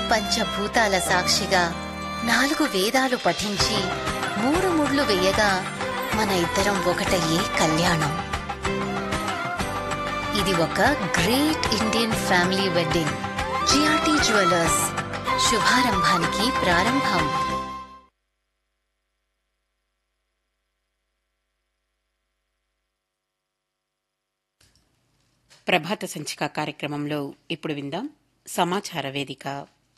పంచభూతాల సాక్షిగా నాలుగు వేదాలు పఠించి మూడు ముళ్ళు వేయగా మన ఇద్దరం ఒకటయ్యే కళ్యాణం ఇది ఒక great Indian family wedding GRT jewellers శుభారంభానికి ప్రారంభం ప్రభాత సంచిక కార్యక్రమంలో ఇప్పుడు విందాం సమాచార వేదిక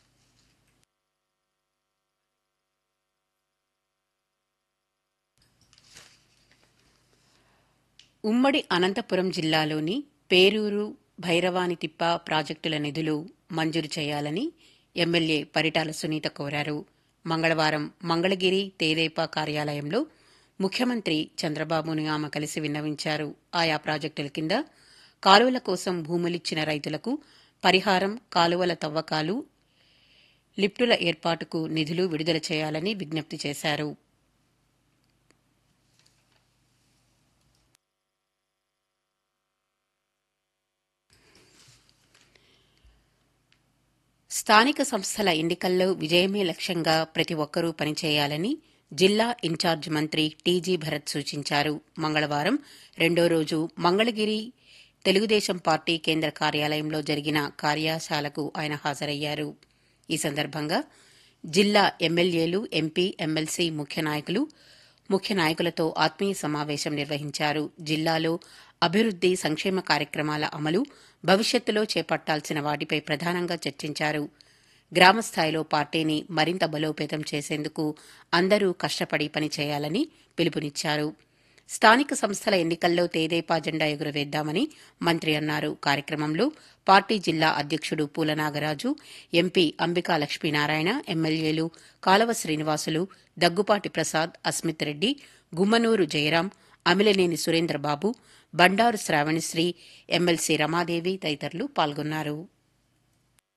ఉమ్మడి అనంతపురం జిల్లాలోని పేరూరు భైరవానితిప్ప ప్రాజెక్టుల నిధులు మంజూరు చేయాలని ఎమ్మెల్యే పరిటాల సునీత కోరారు మంగళవారం మంగళగిరి తేదేపా కార్యాలయంలో ముఖ్యమంత్రి చంద్రబాబును ఆమె కలిసి విన్నవించారు ఆయా ప్రాజెక్టుల కింద కాలువల కోసం భూములిచ్చిన రైతులకు పరిహారం కాలువల తవ్వకాలు లిఫ్టుల ఏర్పాటుకు నిధులు విడుదల చేయాలని విజ్ఞప్తి చేశారు స్థానిక సంస్థల ఎన్నికల్లో విజయమే లక్ష్యంగా ప్రతి ఒక్కరూ పనిచేయాలని జిల్లా ఇన్ఛార్జ్ మంత్రి టీజీ భరత్ సూచించారు మంగళవారం రెండో రోజు మంగళగిరి తెలుగుదేశం పార్టీ కేంద్ర కార్యాలయంలో జరిగిన కార్యశాలకు ఆయన హాజరయ్యారు ఈ సందర్భంగా జిల్లా ఎమ్మెల్యేలు ఎంపీ ఎమ్మెల్సీ ముఖ్య నాయకులు ముఖ్య నాయకులతో ఆత్మీయ సమావేశం నిర్వహించారు జిల్లాలో అభివృద్ది సంక్షేమ కార్యక్రమాల అమలు భవిష్యత్తులో చేపట్టాల్సిన వాటిపై ప్రధానంగా చర్చించారు గ్రామ స్థాయిలో పార్టీని మరింత బలోపేతం చేసేందుకు అందరూ కష్టపడి పనిచేయాలని పిలుపునిచ్చారు స్థానిక సంస్థల ఎన్నికల్లో తేదేపా జెండా ఎగురవేద్దామని మంత్రి అన్నారు కార్యక్రమంలో పార్టీ జిల్లా అధ్యక్షుడు పూల నాగరాజు ఎంపీ అంబికా లక్ష్మీనారాయణ ఎమ్మెల్యేలు కాలవ శ్రీనివాసులు దగ్గుపాటి ప్రసాద్ అస్మిత్ రెడ్డి గుమ్మనూరు జయరాం అమిలనేని సురేంద్రబాబు బండారు శ్రావణిశ్రీ ఎమ్మెల్సీ రమాదేవి తదితరులు పాల్గొన్నారు